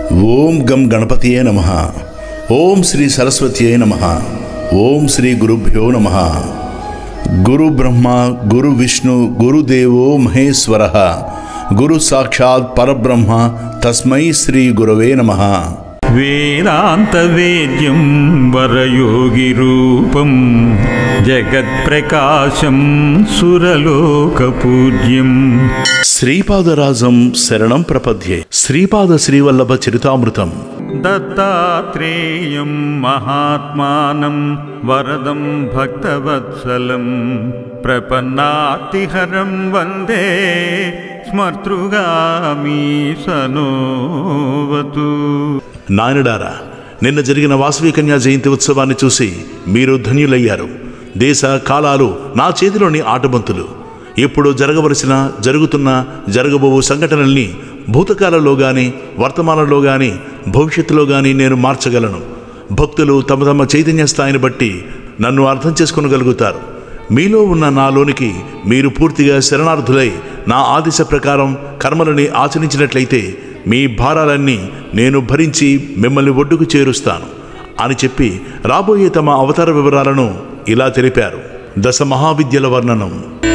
ఓం గం గణపతియే నమ ఓం శ్రీ సరస్వతియే నమ ఓం శ్రీ గురుభ్యో నమ గురు బ్రహ్మ గురు విష్ణు గురుదేవో మహేశ్వర గురు సాక్షాత్ పరబ్రహ్మ తస్మై శ్రీ గురవే నమ వేదాంతవేద్యం వరయోగిరూపం జగత్ప్రకాశం సురలోకపూజ్యం శ్రీపాదరాజం శరణం ప్రపద్యే శ్రీపాద శ్రీవల్లభ చరితామృతం దత్తాత్రేయం మహాత్మానం వరదం భక్తవత్సలం ప్రపన్నాతిహరం వందే స్మర్తృగామి సనోవతు నాయనడారా నిన్న జరిగిన వాసవి కన్యా జయంతి ఉత్సవాన్ని చూసి మీరు ధన్యులయ్యారు దేశ కాలాలు నా చేతిలోని ఆటబంతులు ఎప్పుడు జరగవలసిన జరుగుతున్న జరగబోవు సంఘటనల్ని భూతకాలంలో గాని వర్తమానంలో గాని భవిష్యత్తులో గాని నేను మార్చగలను భక్తులు తమ తమ చైతన్య స్థాయిని బట్టి నన్ను అర్థం చేసుకొనగలుగుతారు మీలో ఉన్న నాలోనికి మీరు పూర్తిగా శరణార్థులై నా ఆదేశ ప్రకారం కర్మలని ఆచరించినట్లయితే మీ భారాలన్నీ నేను భరించి మిమ్మల్ని ఒడ్డుకు చేరుస్తాను అని చెప్పి రాబోయే తమ అవతార వివరాలను ఇలా తెలిపారు దశ మహావిద్యల వర్ణనం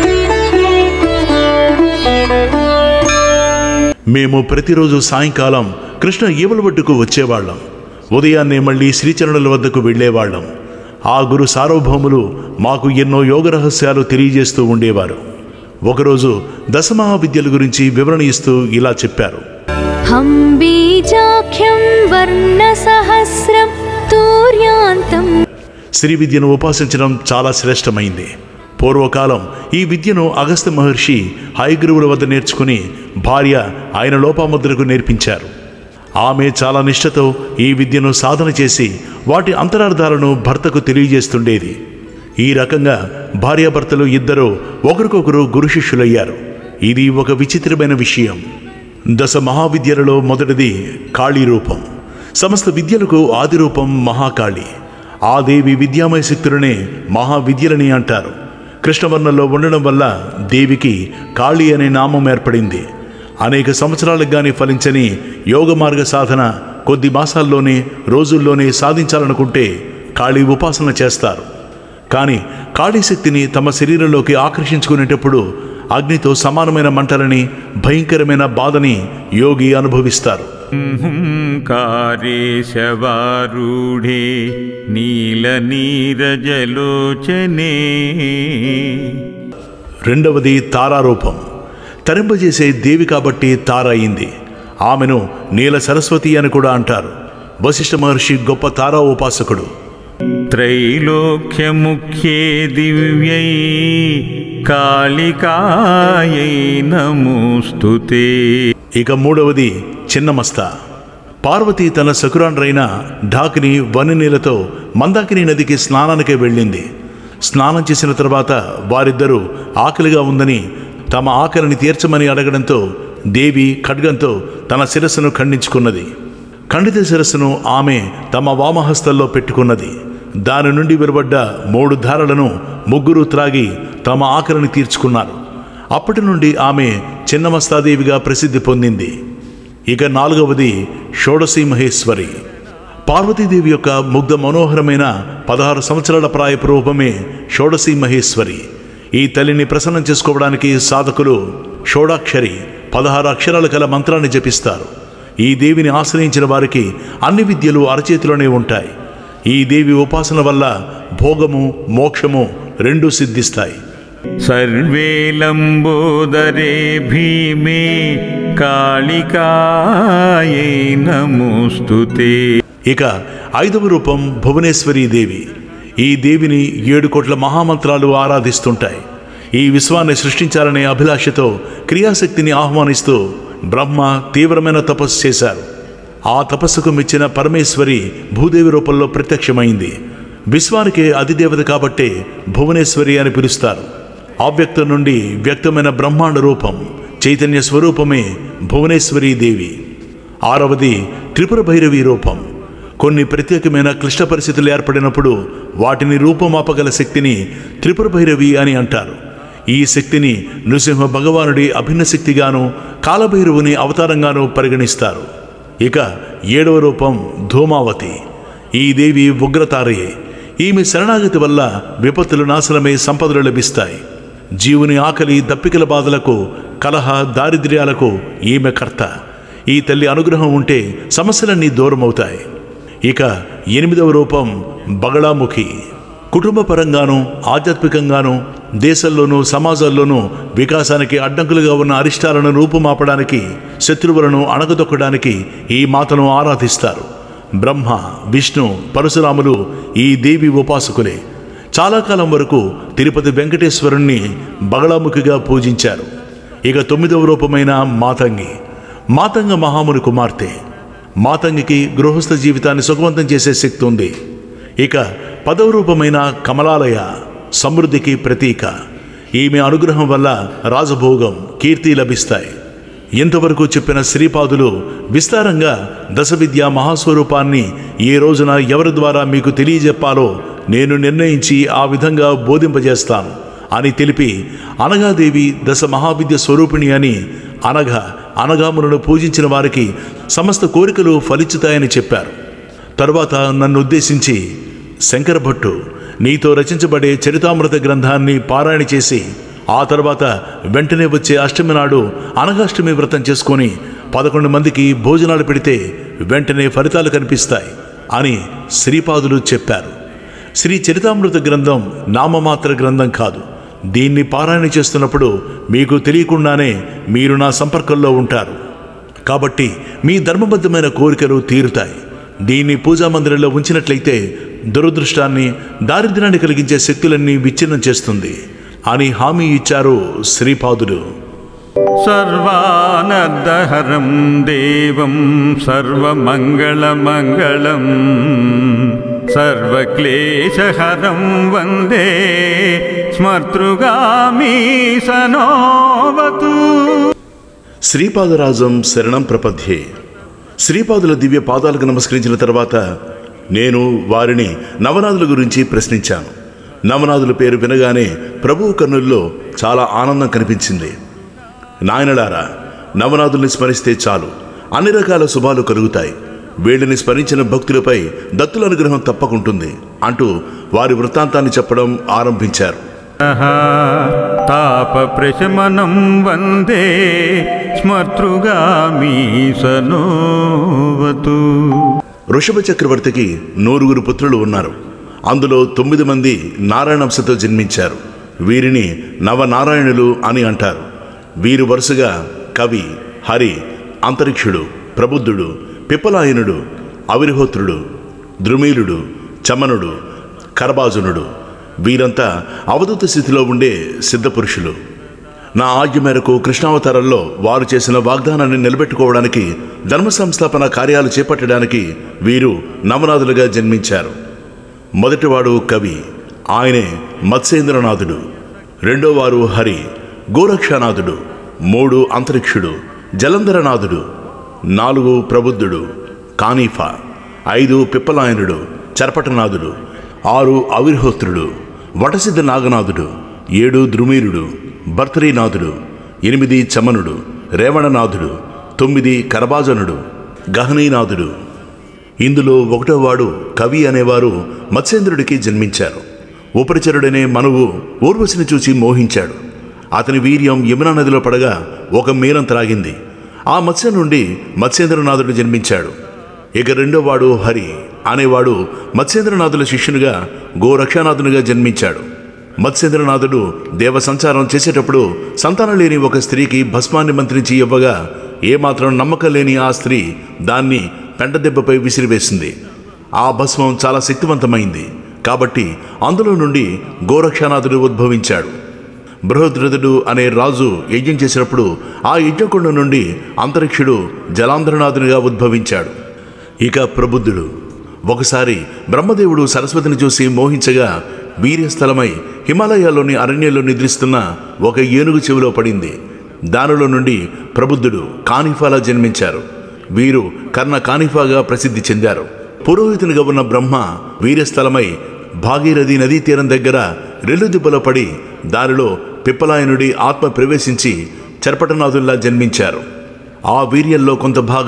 మేము ప్రతిరోజు సాయంకాలం కృష్ణ ఈవల ఒడ్డుకు వచ్చేవాళ్ళం ఉదయాన్నే మళ్ళీ శ్రీచరణుల వద్దకు వెళ్ళేవాళ్ళం ఆ గురు సార్వభౌములు మాకు ఎన్నో యోగ రహస్యాలు తెలియజేస్తూ ఉండేవారు ఒకరోజు దశమహావిద్యల గురించి వివరణ ఇస్తూ ఇలా చెప్పారు हं बीजाख्यं वर्णसहस्रं तूर्यान्तम् శ్రీ విద్యను ఉపాసించడం చాలా శ్రేష్టమైంది పూర్వకాలం ఈ విద్యను అగస్త్య మహర్షి హయగ్రీవుల వద్ద నేర్చుకుని భార్య ఆయన లోపాముద్రకు నేర్పించారు ఆమె చాలా నిష్ఠతో ఈ విద్యను సాధన చేసి వాటి అంతరార్థాలను భర్తకు తెలియజేస్తుండేది ఈ రకంగా భార్యాభర్తలు ఇద్దరూ ఒకరికొకరు గురు శిష్యులయ్యారు ఇది ఒక విచిత్రమైన విషయం దశ మహావిద్యలలో మొదటిది కాళీ రూపం సమస్త విద్యలకు ఆది రూపం మహాకాళి ఆ దేవి విద్యామయ శక్తులనే మహావిద్యలని అంటారు కృష్ణవర్ణంలో ఉండడం వల్ల దేవికి కాళీ అనే నామం ఏర్పడింది అనేక సంవత్సరాలకు గాని ఫలించని యోగ మార్గ సాధన కొద్ది మాసాల్లోనే రోజుల్లోనే సాధించాలనుకుంటే కాళీ ఉపాసన చేస్తారు కానీ కాళీ శక్తిని తమ శరీరంలోకి ఆకర్షించుకునేటప్పుడు అగ్నితో సమానమైన మంటలని భయంకరమైన బాధని యోగి అనుభవిస్తారు కారేశవారూఢే నీలనీరజలోచనే రెండవది తారారూపం తరింపజేసే దేవి కాబట్టి తార అయింది ఆమెను నీల సరస్వతి అని కూడా అంటారు వశిష్ఠ మహర్షి గొప్ప తారా ఉపాసకుడు त्रैलोक्यमुख्ये दिव्यै कालिकायै नमोऽस्तु ते ఇక మూడవది చిన్నమస్త పార్వతి తన సకురాండ్రైన ఢాకిని వననీలతో మందాకిని నదికి స్నానానికి వెళ్ళింది స్నానం చేసిన తర్వాత వారిద్దరూ ఆకలిగా ఉందని తమ ఆకలిని తీర్చమని అడగడంతో దేవి ఖడ్గంతో తన శిరస్సును ఖండించుకున్నది ఖండిత శిరస్సును ఆమె తమ వామహస్తంలో పెట్టుకున్నది దాని నుండి వెలువడ్డ మూడు ధారలను ముగ్గురు త్రాగి తమ ఆకలిని తీర్చుకున్నారు అప్పటి నుండి ఆమె చిన్నమస్తాదేవిగా ప్రసిద్ధి పొందింది ఇక నాలుగవది షోడశీ మహేశ్వరి పార్వతీదేవి యొక్క ముగ్ధ మనోహరమైన పదహారు సంవత్సరాల ప్రాయపు రూపమే షోడశీ మహేశ్వరి ఈ తల్లిని ప్రసన్నం చేసుకోవడానికి సాధకులు షోడాక్షరి పదహారు అక్షరాలు కల మంత్రాన్ని జపిస్తారు ఈ దేవిని ఆశ్రయించిన వారికి అన్ని విద్యలు అరచేతిలోనే ఉంటాయి ఈ దేవి ఉపాసన వల్ల భోగము మోక్షము రెండూ సిద్ధిస్తాయి सर्वे लम्बोदरे भीमे कालिकायै नमोऽस्तु ते ఇక ఐదవ రూపం భువనేశ్వరీ దేవి ఈ దేవిని ఏడు కోట్ల మహామంత్రాలు ఆరాధిస్తుంటాయి ఈ విశ్వాన్ని సృష్టించాలనే అభిలాషతో క్రియాశక్తిని ఆహ్వానిస్తూ బ్రహ్మ తీవ్రమైన తపస్సు చేశారు ఆ తపస్సుకు మెచ్చిన పరమేశ్వరి భూదేవి రూపంలో ప్రత్యక్షమైంది విశ్వానికే అధిదేవత కాబట్టే భువనేశ్వరి అని పిలుస్తారు అవ్యక్తం నుండి వ్యక్తమైన బ్రహ్మాండ రూపం చైతన్య స్వరూపమే భువనేశ్వరీ దేవి ఆరవది త్రిపుర భైరవి రూపం కొన్ని ప్రత్యేకమైన క్లిష్ట పరిస్థితులు ఏర్పడినప్పుడు వాటిని రూపమాపగల శక్తిని త్రిపుర భైరవి అని అంటారు ఈ శక్తిని నృసింహ భగవానుడి అభిన్న శక్తిగాను కాలభైరవుని అవతారంగాను పరిగణిస్తారు ఇక ఏడవ రూపం ధూమావతి ఈ దేవి ఉగ్రతారయే ఈమె శరణాగతి వల్ల విపత్తులు నాశనమై సంపదలు లభిస్తాయి జీవుని ఆకలి దప్పికల బాధలకు కలహ దారిద్ర్యాలకు ఈమె కర్త ఈ తల్లి అనుగ్రహం ఉంటే సమస్యలన్నీ దూరమవుతాయి ఇక ఎనిమిదవ రూపం బగళాముఖి కుటుంబ పరంగాను ఆధ్యాత్మికంగాను దేశంలోనూ సమాజాల్లోనూ వికాసానికి అడ్డంకులుగా ఉన్న అరిష్టాలను రూపుమాపడానికి శత్రువులను అణగదొక్కడానికి ఈ మాతను ఆరాధిస్తారు బ్రహ్మ విష్ణు పరశురాములు ఈ దేవి ఉపాసకులే చాలా కాలం వరకు తిరుపతి వెంకటేశ్వరుణ్ణి బగళాముఖిగా పూజించారు ఇక తొమ్మిదవ రూపమైన మాతంగి మాతంగ మహాముని కుమార్తె మాతంగికి గృహస్థ జీవితాన్ని సుఖవంతం చేసే శక్తి ఉంది ఇక పదవ రూపమైన కమలాలయ సమృద్ధికి ప్రతీక ఈమె అనుగ్రహం వల్ల రాజభోగం కీర్తి లభిస్తాయి ఇంతవరకు చెప్పిన శ్రీపాదులు విస్తారంగా దశవిద్య మహాస్వరూపాన్ని ఏ రోజున ఎవరి ద్వారా మీకు తెలియజెప్పాలో నేను నిర్ణయించి ఆ విధంగా బోధింపజేస్తాను అని తెలిపి అనగాదేవి దశ మహావిద్య స్వరూపిణి అని అనఘ అనగాములను పూజించిన వారికి సమస్త కోరికలు ఫలించుతాయని చెప్పారు తరువాత నన్ను ఉద్దేశించి శంకర భట్టు నీతో రచించబడే చరితామృత గ్రంథాన్ని పారాయణ చేసి ఆ తర్వాత వెంటనే వచ్చే అష్టమి నాడు అనగాష్టమి వ్రతం చేసుకొని పదకొండు మందికి భోజనాలు పెడితే వెంటనే ఫలితాలు కనిపిస్తాయి అని శ్రీపాదులు చెప్పారు శ్రీ చరితామృత గ్రంథం నామమాత్ర గ్రంథం కాదు దీన్ని పారాయణ చేస్తున్నప్పుడు మీకు తెలియకుండానే మీరు నా సంపర్కంలో ఉంటారు కాబట్టి మీ ధర్మబద్ధమైన కోరికలు తీరుతాయి దీన్ని పూజా మందిరంలో ఉంచినట్లయితే దురదృష్టాన్ని దారిద్ర్యాన్ని కలిగించే శక్తులన్నీ విచ్ఛిన్నం చేస్తుంది అని హామీ ఇచ్చారు శ్రీపాదులు सर्वानर्दहरं देवं सर्वमङ्गलमङ्गलम् सर्वक्लेशहरं वन्दे स्मर्तृगामी सनोवतु శ్రీపాదరాజం శరణం ప్రపథ్యే శ్రీపాదుల దివ్య పాదాలకు నమస్కరించిన తర్వాత నేను వారిని నవనాథుల గురించి ప్రశ్నించాను నవనాథుల పేరు వినగానే ప్రభువు కన్నుల్లో చాలా ఆనందం కనిపించింది నాయనలారా నవనాథుల్ని స్మరిస్తే చాలు అన్ని రకాల శుభాలు కలుగుతాయి వీళ్ళని స్మరించిన భక్తులపై దత్తుల అనుగ్రహం తప్పకుంటుంది అంటూ వారి వృత్తాంతాన్ని చెప్పడం ఆరంభించారు तापप्रशमनं वन्दे स्मर्तृगामी सनोवतु వృషభ చక్రవర్తికి నూరుగురు పుత్రులు ఉన్నారు అందులో తొమ్మిది మంది నారాయణంశతో జన్మించారు వీరిని నవనారాయణులు అని అంటారు వీరు వరుసగా కవి హరి అంతరిక్షుడు ప్రబుద్ధుడు పిప్పలాయనుడు అవిర్హోత్రుడు ద్రుమీలుడు చమనుడు కరబాజునుడు వీరంతా అవధూత స్థితిలో ఉండే సిద్ధపురుషులు నా ఆజ్ఞ మేరకు కృష్ణావతారంలో వారు చేసిన వాగ్దానాన్ని నిలబెట్టుకోవడానికి ధర్మ సంస్థాపన కార్యాలు చేపట్టడానికి వీరు నవనాథులుగా జన్మించారు మొదటివాడు కవి ఆయనే మత్స్యేంద్రనాథుడు రెండోవారు హరి గోరక్షనాథుడు మూడు అంతరిక్షుడు జలంధరనాథుడు నాలుగు ప్రబుద్ధుడు కానీఫా ఐదు పిప్పలాయనుడు చరపటనాథుడు ఆరు అవిర్హోత్రుడు వటసిద్ధ నాగనాథుడు ఏడు ద్రుమీరుడు భర్తరీనాథుడు ఎనిమిది చమనుడు రేవణనాథుడు తొమ్మిది కరబాజనుడు గహనీనాథుడు ఇందులో ఒకటో వాడు కవి అనేవారు మత్స్యేంద్రుడికి జన్మించారు ఉపరిచరుడనే మనువు ఊర్వశిని చూచి మోహించాడు అతని వీర్యం యమునా నదిలో పడగా ఒక మీనం త్రాగింది ఆ మత్స్య నుండి మత్స్యేంద్రనాథుడు జన్మించాడు ఇక రెండో వాడు హరి అనేవాడు మత్స్యేంద్రనాథుల శిష్యునిగా గోరక్షానాథునిగా జన్మించాడు మత్స్యేంద్రనాథుడు దేవ సంచారం చేసేటప్పుడు సంతానం లేని ఒక స్త్రీకి భస్మాన్ని మంత్రించి ఇవ్వగా ఏమాత్రం నమ్మకం లేని ఆ స్త్రీ దాన్ని పెంట దెబ్బపై విసిరివేసింది ఆ భస్మం చాలా శక్తివంతమైంది కాబట్టి అందులో నుండి గోరక్షానాథుడు ఉద్భవించాడు బృహద్రథుడు అనే రాజు యజ్ఞం చేసినప్పుడు ఆ యజ్ఞకొండ నుండి అంతరిక్షుడు జలాంధ్రనాథునిగా ఉద్భవించాడు ఇక ప్రబుద్ధుడు ఒకసారి బ్రహ్మదేవుడు సరస్వతిని చూసి మోహించగా వీర్యస్థలమై హిమాలయాల్లోని అరణ్యంలో నిద్రిస్తున్న ఒక ఏనుగు చెవిలో పడింది దానిలో నుండి ప్రబుద్ధుడు కానిఫాలా జన్మించారు వీరు కర్ణ కానిఫాగా ప్రసిద్ధి చెందారు పురోహితునిగా ఉన్న బ్రహ్మ వీర్యస్థలమై భాగీరథి నదీ తీరం దగ్గర రెల్లు దిబ్బలో పడి దారిలో పిప్పలాయనుడి ఆత్మ ప్రవేశించి చర్పటనాథుల్లా జన్మించారు ఆ వీర్యంలో కొంత భాగం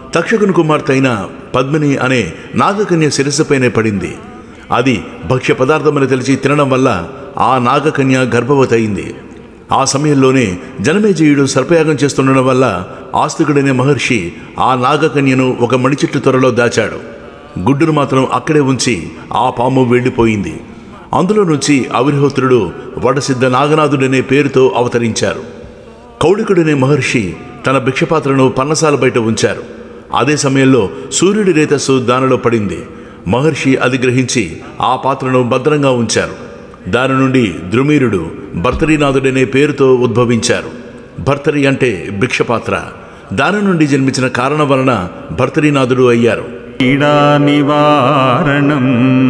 తక్షకుని కుమార్తె అయిన పద్మిని అనే నాగకన్య శిరస్సుపైనే పడింది అది భక్ష్య పదార్థమని తెలిసి తినడం వల్ల ఆ నాగకన్య గర్భవతి అయింది ఆ సమయంలోనే జనమేజయుడు సర్పయాగం చేస్తుండడం వల్ల ఆస్తికుడైన మహర్షి ఆ నాగకన్యను ఒక మణి చెట్టు త్వరలో దాచాడు గుడ్డును మాత్రం అక్కడే ఉంచి ఆ పాము వెళ్ళిపోయింది అందులో నుంచి అవిర్హోత్రుడు వడసిద్ధ నాగనాథుడనే పేరుతో అవతరించారు కౌళికుడనే మహర్షి తన భిక్షపాత్రను పన్నసాల బయట ఉంచారు అదే సమయంలో సూర్యుడి రేతస్సు దానిలో పడింది మహర్షి అది గ్రహించి ఆ పాత్రను భద్రంగా ఉంచారు దాని నుండి ద్రుమీరుడు భర్తరీనాథుడనే పేరుతో ఉద్భవించారు భర్తరి అంటే భిక్షపాత్ర దాని నుండి జన్మించిన కారణం వలన భర్తరీనాథుడు అయ్యారు పీడా నివారణం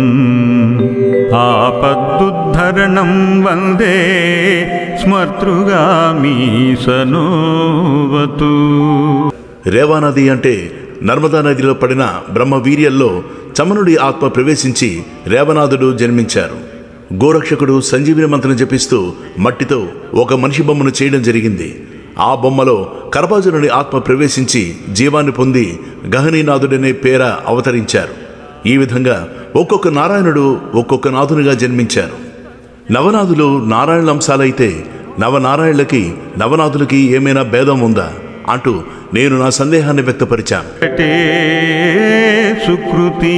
ఆపద్దుద్ధరణం వందే స్మర్తృగామీ సనోవతు రేవానది అంటే నర్మదా నదిలో పడిన బ్రహ్మవీర్యంలో చమనుడి ఆత్మ ప్రవేశించి రేవనాథుడు జన్మించారు గోరక్షకుడు సంజీవిని మంత్రం జపిస్తూ మట్టితో ఒక మనిషి బొమ్మను చేయడం జరిగింది ఆ బొమ్మలో కరపాజునుడి ఆత్మ ప్రవేశించి జీవాన్ని పొంది గహనీనాథుడనే పేర అవతరించారు ఈ విధంగా ఒక్కొక్క నారాయణుడు ఒక్కొక్క నాథునిగా జన్మించారు నవనాథులు నారాయణ అంశాలైతే నవనారాయణులకి నవనాథులకి ఏమైనా భేదం ఉందా అంటూ నేను నా సందేహాన్ని వ్యక్తపరిచాను కటే సుకృతి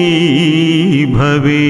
భవే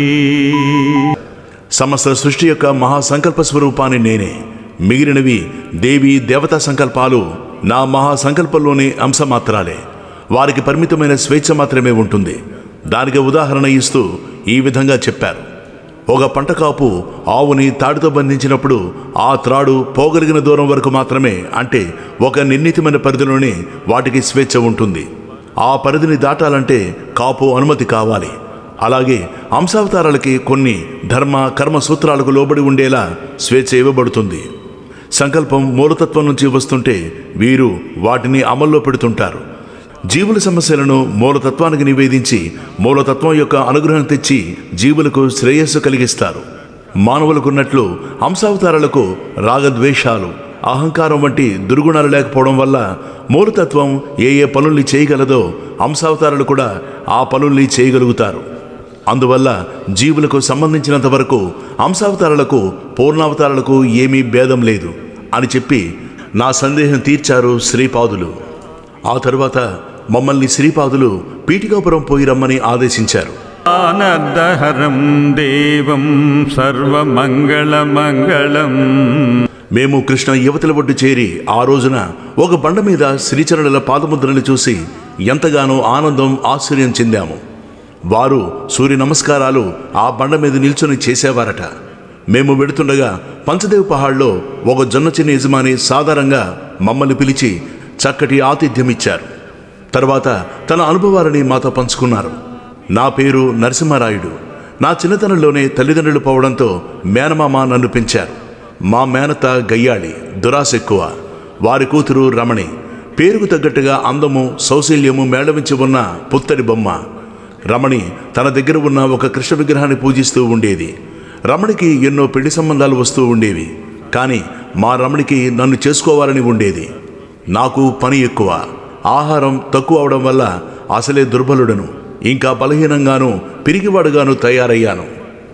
సమస్త సృష్టి యొక్క మహాసంకల్ప స్వరూపాన్ని నేనే మిగిలినవి దేవి దేవతా సంకల్పాలు నా మహాసంకల్పంలోని అంశమాత్రాలే వారికి పరిమితమైన స్వేచ్ఛ మాత్రమే ఉంటుంది దానికి ఉదాహరణ ఇస్తూ ఈ విధంగా చెప్పారు ఒక పంట కాపు ఆవుని తాడుతో బంధించినప్పుడు ఆ త్రాడు పోగలిగిన దూరం వరకు మాత్రమే అంటే ఒక నిర్ణీతమైన పరిధిలోనే వాటికి స్వేచ్ఛ ఉంటుంది ఆ పరిధిని దాటాలంటే కాపు అనుమతి కావాలి అలాగే అంశావతారాలకి కొన్ని ధర్మ కర్మ సూత్రాలకు లోబడి ఉండేలా స్వేచ్ఛ ఇవ్వబడుతుంది సంకల్పం మూలతత్వం నుంచి వస్తుంటే వీరు వాటిని అమల్లో పెడుతుంటారు జీవుల సమస్యలను మూలతత్వానికి నివేదించి మూలతత్వం యొక్క అనుగ్రహం తెచ్చి జీవులకు శ్రేయస్సు కలిగిస్తారు మానవులకున్నట్లు అంశావతారాలకు రాగద్వేషాలు అహంకారం వంటి దుర్గుణాలు లేకపోవడం వల్ల మూలతత్వం ఏ ఏ పనుల్ని చేయగలదో అంశావతారాలు కూడా ఆ పనుల్ని చేయగలుగుతారు అందువల్ల జీవులకు సంబంధించినంత వరకు అంశావతారాలకు పూర్ణావతారాలకు ఏమీ భేదం లేదు అని చెప్పి నా సందేహం తీర్చారు శ్రీపాదులు ఆ తరువాత మమ్మల్ని శ్రీపాదులు పీఠికాపురం పోయి రమ్మని ఆదేశించారు ఆనర్దహరం దేవం సర్వమంగళమంగళం మేము కృష్ణ యువతల ఒడ్డు చేరి ఆ రోజున ఒక బండ మీద శ్రీచరణుల పాదముద్రలు చూసి ఎంతగానో ఆనందం ఆశ్చర్యం చెందాము వారు సూర్య నమస్కారాలు ఆ బండ మీద నిల్చొని చేసేవారట మేము వెడుతుండగా పంచదేవ్ పహాడ్లో ఒక జొన్న చిన్న యజమాని సాధారణంగా మమ్మల్ని పిలిచి చక్కటి ఆతిథ్యం ఇచ్చారు తర్వాత తన అనుభవాలని మాతో పంచుకున్నారు నా పేరు నరసింహారాయుడు నా చిన్నతనంలోనే తల్లిదండ్రులు పోవడంతో మేనమామ నన్ను పెంచారు మా మేనత గయ్యాళి దురాశ ఎక్కువ వారి కూతురు రమణి పేరుకు తగ్గట్టుగా అందము సౌశల్యము మేళవించి ఉన్న పుత్తడి బొమ్మ రమణి తన దగ్గర ఉన్న ఒక కృష్ణ విగ్రహాన్ని పూజిస్తూ ఉండేది రమణికి ఎన్నో పెళ్లి సంబంధాలు వస్తూ ఉండేవి కానీ మా రమణికి నన్ను చేసుకోవాలని ఉండేది నాకు పని ఎక్కువ ఆహారం తక్కువ అవడం వల్ల అసలే దుర్బలుడను ఇంకా బలహీనంగాను పిరిగివాడుగాను తయారయ్యాను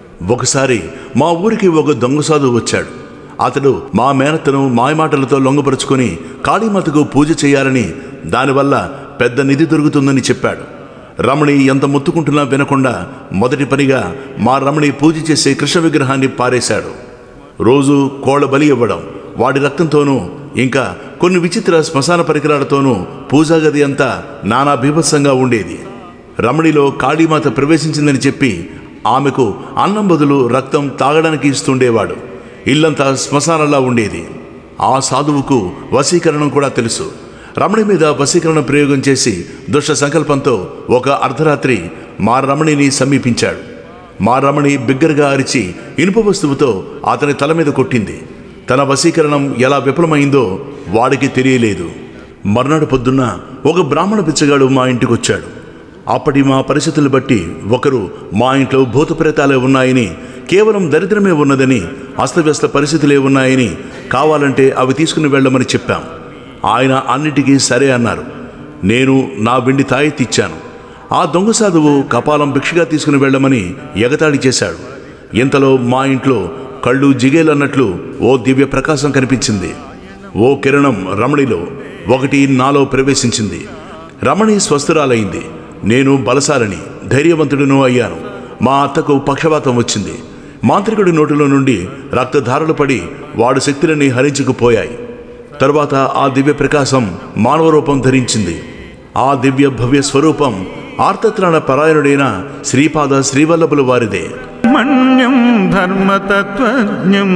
ఒకసారి మా ఊరికి ఒక దొంగ సాధువు వచ్చాడు అతడు మా మేనత్తను మాయమాటలతో లొంగపరుచుకొని కాళీమాతకు పూజ చేయాలని దానివల్ల పెద్ద నిధి దొరుకుతుందని చెప్పాడు రమణి ఎంత ముత్తుకుంటున్నా వినకుండా మొదటి పనిగా మా రమణి పూజ చేసే కృష్ణ విగ్రహాన్ని పారేశాడు రోజు కోళ్ళ బలి ఇవ్వడం వాడి రక్తంతోనూ ఇంకా కొన్ని విచిత్ర శ్మశాన పరికరాలతోనూ పూజా గది అంతా నానా బీభత్సంగా ఉండేది రమణిలో కాళీమాత ప్రవేశించిందని చెప్పి ఆమెకు అన్నం బదులు రక్తం తాగడానికి ఇస్తుండేవాడు ఇల్లంతా శ్మశానంలా ఉండేది ఆ సాధువుకు వశీకరణం కూడా తెలుసు రమణి మీద వశీకరణ ప్రయోగం చేసి దుష్ట సంకల్పంతో ఒక అర్ధరాత్రి మా రమణిని సమీపించాడు మా రమణి బిగ్గరగా అరిచి ఇనుప వస్తువుతో అతని తల మీద కొట్టింది తన వశీకరణం ఎలా విఫలమైందో వాడికి తెలియలేదు మర్నాడు పొద్దున్న ఒక బ్రాహ్మణ పిచ్చగాడు మా ఇంటికి వచ్చాడు అప్పటి మా పరిస్థితులు బట్టి ఒకరు మా ఇంట్లో భూత ప్రేతాలే ఉన్నాయని కేవలం దరిద్రమే ఉన్నదని అస్తవ్యస్త పరిస్థితులే ఉన్నాయని కావాలంటే అవి తీసుకుని వెళ్ళమని చెప్పాం ఆయన అన్నిటికీ సరే అన్నారు నేను నా వెండి తాయెత్తిచ్చాను ఆ దొంగ సాధువు కపాలం భిక్షగా తీసుకుని వెళ్ళమని ఎగతాళి చేశాడు ఇంతలో మా ఇంట్లో కళ్ళు జిగేలన్నట్లు ఓ దివ్య ప్రకాశం కనిపించింది ఓ కిరణం రమణిలో ఒకటి నాలో ప్రవేశించింది రమణి స్వస్థురాలైంది నేను బలసాలని ధైర్యవంతుడును అయ్యాను మా అత్తకు పక్షవాతం వచ్చింది మాంత్రికుడి నోటిలో నుండి రక్తధారలు పడి వాడు శక్తులన్నీ హరించుకుపోయాయి తరువాత ఆ దివ్య ప్రకాశం మానవ రూపం ధరించింది ఆ దివ్య భవ్య స్వరూపం ఆర్తత్రాణ పరాయణుడైన శ్రీపాద శ్రీవల్లభుల వారిదే మన్యం ధర్మతత్వజ్ఞం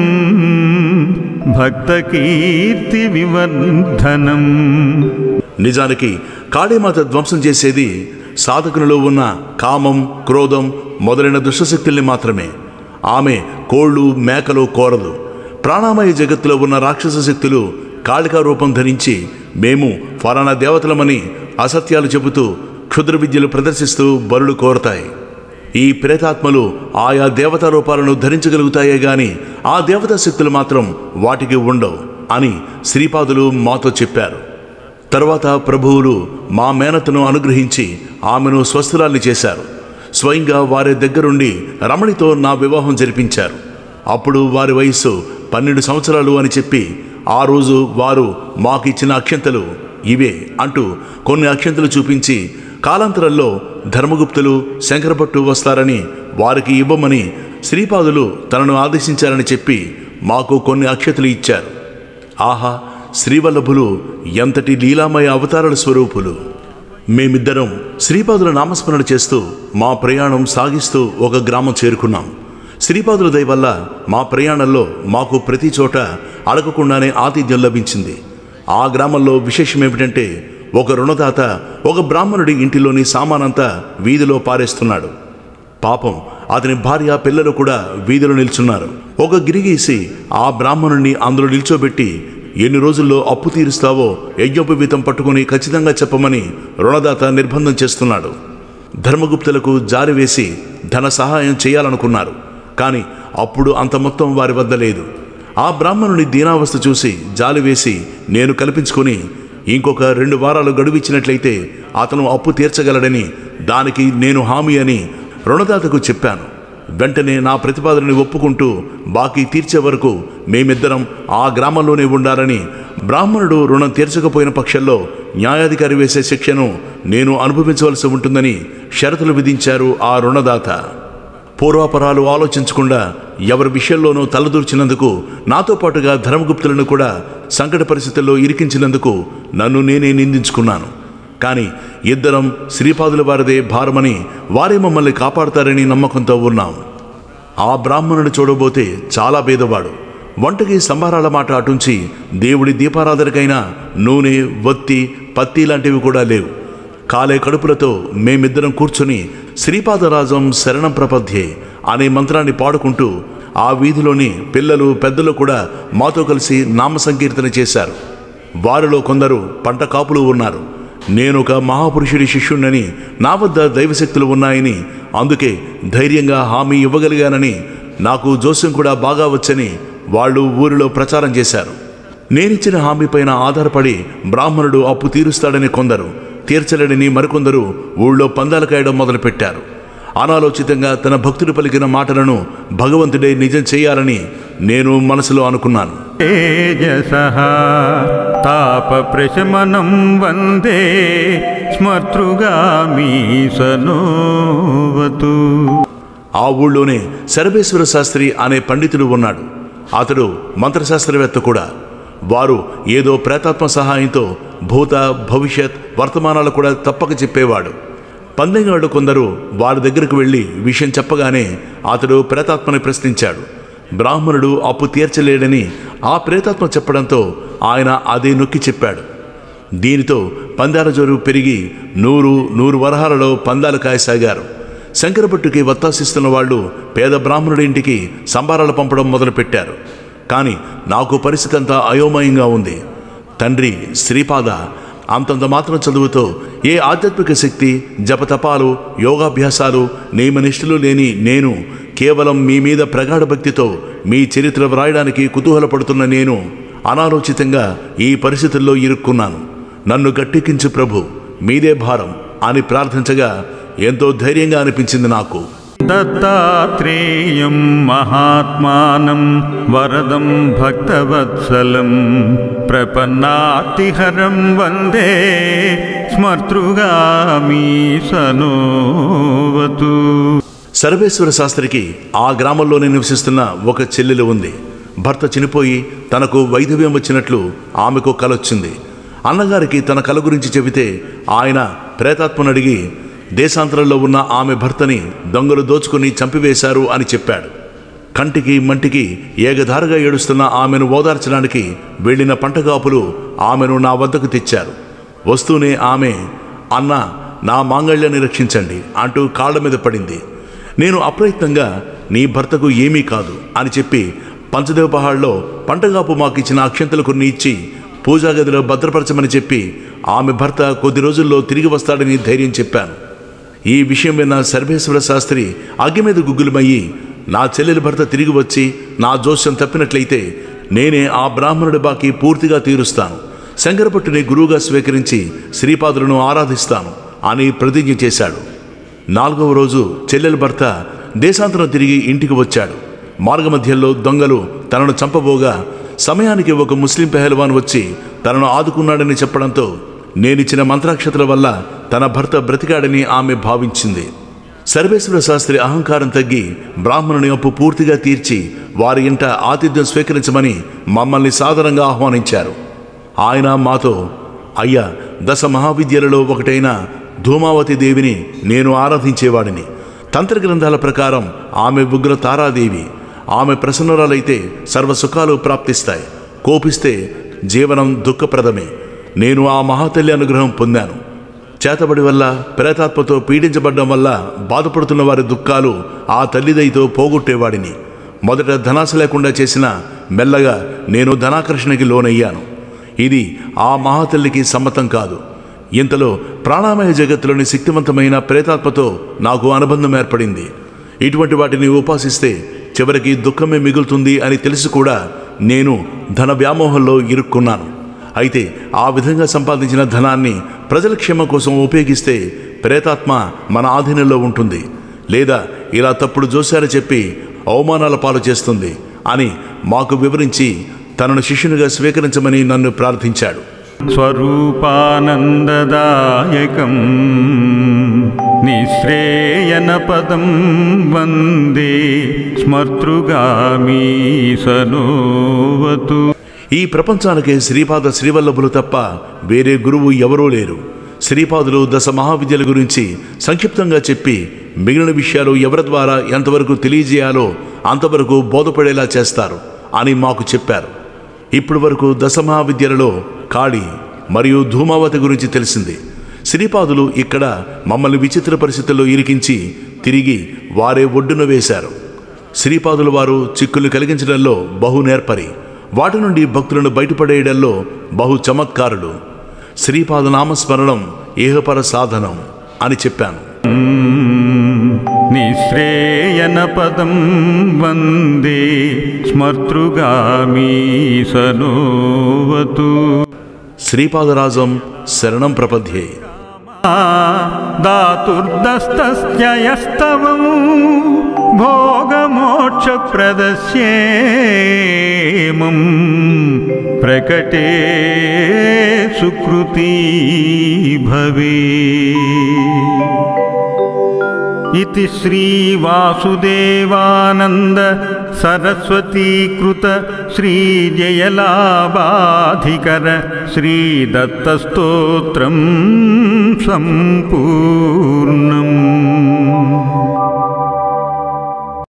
భక్తకీర్తి వివర్ధనం నిజానికి కాళీమాత ధ్వంసం చేసేది సాధకునిలో ఉన్న కామం క్రోధం మొదలైన దుష్టశక్తుల్ని మాత్రమే ఆమె కోళ్ళు మేకలు కోరదు ప్రాణామయ జగత్తులో ఉన్న రాక్షస శక్తులు కాళికా రూపం ధరించి మేము ఫలానా దేవతలమని అసత్యాలు చెబుతూ క్షుద్ర విద్యలు ప్రదర్శిస్తూ బరులు కోరతాయి ఈ ప్రేతాత్మలు ఆయా దేవతా రూపాలను ధరించగలుగుతాయే గాని ఆ దేవతా శక్తులు మాత్రం వాటికి ఉండవు అని శ్రీపాదులు మాతో చెప్పారు తరువాత ప్రభువులు మా మేనతను అనుగ్రహించి ఆమెను స్వస్థురాల్ని చేశారు స్వయంగా వారి దగ్గరుండి రమణితో నా వివాహం జరిపించారు అప్పుడు వారి వయస్సు పన్నెండు సంవత్సరాలు అని చెప్పి ఆ రోజు వారు మాకిచ్చిన అక్షంతలు ఇవే అంటూ కొన్ని అక్షంతలు చూపించి కాలాంతరంలో ధర్మగుప్తులు శంకరభట్టు వస్తారని వారికి ఇవ్వమని శ్రీపాదులు తనను ఆదేశించారని చెప్పి మాకు కొన్ని అక్షతలు ఇచ్చారు ఆహా శ్రీవల్లభులు ఎంతటి లీలామయ అవతారాల స్వరూపులు మేమిద్దరం శ్రీపాదుల నామస్మరణ చేస్తూ మా ప్రయాణం సాగిస్తూ ఒక గ్రామం చేరుకున్నాం శ్రీపాదుల దయ వల్ల మా ప్రయాణంలో మాకు ప్రతి చోట అడగకుండానే ఆతిథ్యం లభించింది ఆ గ్రామంలో విశేషం ఏమిటంటే ఒక రుణదాత ఒక బ్రాహ్మణుడి ఇంటిలోని సామానంతా వీధిలో పారేస్తున్నాడు పాపం అతని భార్య పిల్లలు కూడా వీధిలో నిల్చున్నారు ఒక గిరిగీసి ఆ బ్రాహ్మణుణ్ణి అందులో నిల్చోబెట్టి ఎన్ని రోజుల్లో అప్పు తీరుస్తావో యజ్ఞోప వీతం పట్టుకుని ఖచ్చితంగా చెప్పమని రుణదాత నిర్బంధం చేస్తున్నాడు ధర్మగుప్తులకు జారి వేసి ధన సహాయం చేయాలనుకున్నారు కానీ అప్పుడు అంత మొత్తం వారి వద్ద లేదు ఆ బ్రాహ్మణుని దీనావస్థ చూసి జాలి వేసి నేను కల్పించుకొని ఇంకొక రెండు వారాలు గడువిచ్చినట్లయితే అతను అప్పు తీర్చగలడని దానికి నేను హామీ అని రుణదాతకు చెప్పాను వెంటనే నా ప్రతిపాదనని ఒప్పుకుంటూ బాకీ తీర్చే వరకు మేమిద్దరం ఆ గ్రామంలోనే ఉండాలని బ్రాహ్మణుడు రుణం తీర్చకపోయిన పక్షంలో న్యాయాధికారి వేసే శిక్షను నేను అనుభవించవలసి ఉంటుందని షరతులు విధించారు ఆ రుణదాత పూర్వాపరాలు ఆలోచించకుండా ఎవరి విషయంలోనూ తలదూర్చినందుకు నాతో పాటుగా ధర్మగుప్తులను కూడా సంకట పరిస్థితుల్లో ఇరికించినందుకు నన్ను నేనే నిందించుకున్నాను కానీ ఇద్దరం శ్రీపాదుల వారిదే భారమని వారే మమ్మల్ని కాపాడతారని నమ్మకంతో ఉన్నాం ఆ బ్రాహ్మణుడు చూడబోతే చాలా పేదవాడు వంటకి సంభారాల మాట అటుంచి దేవుడి దీపారాధనకైనా నూనె వత్తి పత్తి లాంటివి కూడా లేవు కాలే కడుపులతో మేమిద్దరం కూర్చుని శ్రీపాదరాజం శరణం ప్రపద్యే అనే మంత్రాన్ని పాడుకుంటూ ఆ వీధిలోని పిల్లలు పెద్దలు కూడా మాతో కలిసి నామ సంకీర్తన చేశారు వారిలో కొందరు పంట కాపులు ఉన్నారు నేను ఒక మహాపురుషుడి శిష్యుణ్ణని నా వద్ద దైవశక్తులు ఉన్నాయని అందుకే ధైర్యంగా హామీ ఇవ్వగలిగానని నాకు జోస్యం కూడా బాగా వచ్చని వాళ్ళు ఊరిలో ప్రచారం చేశారు నేనిచ్చిన హామీ పైన ఆధారపడి బ్రాహ్మణుడు అప్పు తీరుస్తాడని కొందరు తీర్చలేడని మరికొందరు ఊళ్ళో పందాలు కాయడం మొదలుపెట్టారు అనాలోచితంగా తన భక్తుడు పలికిన మాటలను భగవంతుడే నిజం చేయాలని నేను మనసులో అనుకున్నాను తేజస తాపప్రశమనం వందే స్మర్తృగామీ సనోవతు ఆ ఊళ్ళోనే శరభేశ్వర శాస్త్రి అనే పండితుడు ఉన్నాడు అతడు మంత్రశాస్త్రవేత్త కూడా వారు ఏదో ప్రేతాత్మ సహాయంతో భూత భవిష్యత్ వర్తమానాలు కూడా తప్పక చెప్పేవాడు పందెంగాడు కొందరు వారి దగ్గరకు వెళ్ళి విషయం చెప్పగానే అతడు ప్రేతాత్మని ప్రశ్నించాడు బ్రాహ్మణుడు అప్పు తీర్చలేడని ఆ ప్రేతాత్మ చెప్పడంతో ఆయన అదే నొక్కి చెప్పాడు దీనితో పందాల జోరు పెరిగి నూరు నూరు వరహాలలో పందాలు కాయసాగారు శంకరభట్టుకి వత్తాసిస్తున్న వాళ్ళు పేద బ్రాహ్మణుడి ఇంటికి సంబారాలు పంపడం మొదలుపెట్టారు కానీ నాకు పరిస్థితి అంతా అయోమయంగా ఉంది తండ్రి శ్రీపాద అంతంత మాత్రం చదువుతో ఏ ఆధ్యాత్మిక శక్తి జపతపాలు యోగాభ్యాసాలు నియమనిష్ఠులు లేని నేను కేవలం మీ మీద ప్రగాఢ భక్తితో మీ చరిత్ర వ్రాయడానికి కుతూహలపడుతున్న నేను అనాలోచితంగా ఈ పరిస్థితుల్లో ఇరుక్కున్నాను నన్ను గట్టెక్కించు ప్రభు మీదే భారం అని ప్రార్థించగా ఎంతో ధైర్యంగా అనిపించింది నాకు దత్తాత్రేయం మహాత్మానం వరదం భక్తవత్సలం ప్రపన్నాతిహరం వందే స్మర్తృగామీ సనోవతు సర్వేశ్వర శాస్త్రికి ఆ గ్రామంలోనే నివసిస్తున్న ఒక చెల్లెలు ఉంది భర్త చనిపోయి తనకు వైధవ్యం వచ్చినట్లు ఆమెకు కలొచ్చింది అన్నగారికి తన కల గురించి చెబితే ఆయన ప్రేతాత్మను అడిగి దేశాంతరంలో ఉన్న ఆమె భర్తని దొంగలు దోచుకుని చంపివేశారు అని చెప్పాడు కంటికి మంటికి ఏగధారగా ఏడుస్తున్న ఆమెను ఓదార్చడానికి వెళ్ళిన పంటగాపులు ఆమెను నా వద్దకు తెచ్చారు వస్తూనే ఆమె అన్న నా మాంగళ్యాన్ని రక్షించండి అంటూ కాళ్ళ మీద పడింది నేను అప్రయత్నంగా నీ భర్తకు ఏమీ కాదు అని చెప్పి పంచదేవ పహాడ్లో పంటగాపు మాకిచ్చిన అక్షంతలు కొన్ని ఇచ్చి పూజా గదిలో భద్రపరచమని చెప్పి ఆమె భర్త కొద్ది రోజుల్లో తిరిగి వస్తాడని ధైర్యం చెప్పాను ఈ విషయం విన్న సర్వేశ్వర శాస్త్రి అగ్గి మీద గుగ్గులమయ్యి నా చెల్లెలి భర్త తిరిగి వచ్చి నా జోస్యం తప్పినట్లయితే నేనే ఆ బ్రాహ్మణుడి బాకి పూర్తిగా తీరుస్తాను శంకరపట్టుని గురువుగా స్వీకరించి శ్రీపాదులను ఆరాధిస్తాను అని ప్రతిజ్ఞ చేశాడు నాలుగవ రోజు చెల్లెలి భర్త దేశాంతరం తిరిగి ఇంటికి వచ్చాడు మార్గమధ్యంలో దొంగలు తనను చంపబోగా సమయానికి ఒక ముస్లిం పెహల్వాన్ వచ్చి తనను ఆదుకున్నాడని చెప్పడంతో నేనిచ్చిన మంత్రాక్షతల వల్ల తన భర్త బ్రతికాడని ఆమె భావించింది సర్వేశ్వర శాస్త్రి అహంకారం తగ్గి బ్రాహ్మణుని అప్పు పూర్తిగా తీర్చి వారి ఇంట ఆతిథ్యం స్వీకరించమని మమ్మల్ని సాదరంగా ఆహ్వానించారు ఆయన మాతో అయ్యా దశ మహావిద్యలలో ఒకటైన ధూమావతి దేవిని నేను ఆరాధించేవాడిని తంత్ర గ్రంథాల ప్రకారం ఆమె ఉగ్ర తారాదేవి ఆమె ప్రసన్నురాలైతే సర్వ సుఖాలు ప్రాప్తిస్తాయి కోపిస్తే జీవనం దుఃఖప్రదమే నేను ఆ మహాతల్లి అనుగ్రహం పొందాను చేతబడి వల్ల ప్రేతాత్మతో పీడించబడ్డం వల్ల బాధపడుతున్న వారి దుఃఖాలు ఆ తల్లిదైతో పోగొట్టేవాడిని మొదట ధనాశ లేకుండా చేసిన మెల్లగా నేను ధనాకర్షణకి లోనయ్యాను ఇది ఆ మహాతల్లికి సమ్మతం కాదు ఇంతలో ప్రాణామయ జగత్తులోని శక్తివంతమైన ప్రేతాత్మతో నాకు అనుబంధం ఏర్పడింది ఇటువంటి వాటిని ఉపాసిస్తే చివరికి దుఃఖమే మిగులుతుంది అని తెలిసి కూడా నేను ధన వ్యామోహంలో ఇరుక్కున్నాను అయితే ఆ విధంగా సంపాదించిన ధనాన్ని ప్రజల క్షేమం కోసం ఉపయోగిస్తే ప్రేతాత్మ మన ఆధీనంలో ఉంటుంది లేదా ఇలా తప్పుడు జోసారి చెప్పి అవమానాల పాలు చేస్తుంది అని మాకు వివరించి తనను శిష్యునిగా స్వీకరించమని నన్ను ప్రార్థించాడు స్వరూపానందదాయకం నిశ్రేయనపదం వందే స్మర్తృగామీ సనోవతు ఈ ప్రపంచానికి శ్రీపాద శ్రీవల్లభులు తప్ప వేరే గురువు ఎవరూ లేరు శ్రీపాదులు దశ మహావిద్యల గురించి సంక్షిప్తంగా చెప్పి మిగిలిన విషయాలు ఎవరి ద్వారా ఎంతవరకు తెలియజేయాలో అంతవరకు బోధపడేలా చేస్తారు అని మాకు చెప్పారు ఇప్పటి వరకు దశ మహావిద్యలలో కాళి మరియు ధూమావతి గురించి తెలిసింది శ్రీపాదులు ఇక్కడ మమ్మల్ని విచిత్ర పరిస్థితుల్లో ఇరికించి తిరిగి వారే ఒడ్డున వేశారు శ్రీపాదుల వారు చిక్కులు కలిగించడంలో బహు నేర్పరి వాటి నుండి భక్తులను బయటపడేయడంలో బహు చమత్కారుడు శ్రీపాద నామస్మరణం ఏహపర సాధనం అని చెప్పాను నిశ్రేయనపదం వందే స్మర్తృగామీ సనోవతు శ్రీపాదరాజం శరణం ప్రపద్యే దాతుర్దస్తస్యస్తవం భోగమోక్షప్రదస్యేమం ప్రకటే సుకృతి భవే इति श्रीवासुदेवानन्द सरस्वतीकृत श्रीजयलाभाधिकर श्रीदत्तस्तोत्रं सम्पूर्णम्